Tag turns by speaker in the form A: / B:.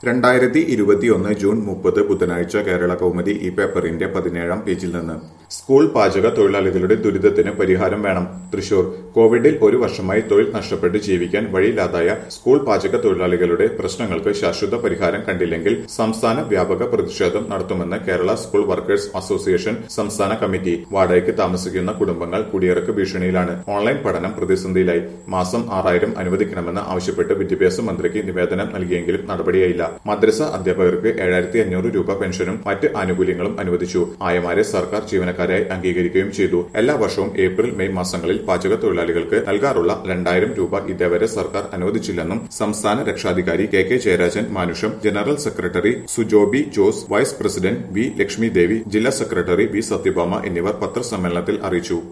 A: രണ്ടായിരത്തി ഇരുപത്തിയൊന്ന് ജൂൺ മുപ്പത് ബുധനാഴ്ച കേരള കൗമുദി ഈ പേപ്പറിന്റെ പതിനേഴാം പേജിൽ നിന്ന് സ്കൂൾ പാചക തൊഴിലാളികളുടെ ദുരിതത്തിന് പരിഹാരം വേണം തൃശൂർ കോവിഡിൽ ഒരു വർഷമായി തൊഴിൽ നഷ്ടപ്പെട്ട് ജീവിക്കാൻ വഴിയില്ലാതായ സ്കൂൾ പാചക തൊഴിലാളികളുടെ പ്രശ്നങ്ങൾക്ക് ശാശ്വത പരിഹാരം കണ്ടില്ലെങ്കിൽ സംസ്ഥാന വ്യാപക പ്രതിഷേധം നടത്തുമെന്ന് കേരള സ്കൂൾ വർക്കേഴ്സ് അസോസിയേഷൻ സംസ്ഥാന കമ്മിറ്റി വാടകയ്ക്ക് താമസിക്കുന്ന കുടുംബങ്ങൾ കുടിയിറക്ക് ഭീഷണിയിലാണ് ഓൺലൈൻ പഠനം പ്രതിസന്ധിയിലായി മാസം ആറായിരം അനുവദിക്കണമെന്ന് ആവശ്യപ്പെട്ട് വിദ്യാഭ്യാസ മന്ത്രിക്ക് നിവേദനം നൽകിയെങ്കിലും നടപടിയായില്ല മദ്രസ അധ്യാപകർക്ക് ഏഴായിരത്തി അഞ്ഞൂറ് രൂപ പെൻഷനും മറ്റ് ആനുകൂല്യങ്ങളും അനുവദിച്ചു ആയമാരെ സർക്കാർ ജീവനക്കാരായി അംഗീകരിക്കുകയും ചെയ്തു എല്ലാ വർഷവും ഏപ്രിൽ മെയ് മാസങ്ങളിൽ പാചക തൊഴിലാളികൾക്ക് നൽകാറുള്ള രണ്ടായിരം രൂപ ഇതേവരെ സർക്കാർ അനുവദിച്ചില്ലെന്നും സംസ്ഥാന രക്ഷാധികാരി കെ കെ ജയരാജൻ മാനുഷം general secretary Sujobi Jose vice president V Lakshmi Devi ജില്ലാ സെക്രട്ടറി വി സത്യഭാമ എന്നിവർ പത്രസമ്മേളനത്തിൽ അറിയിച്ചു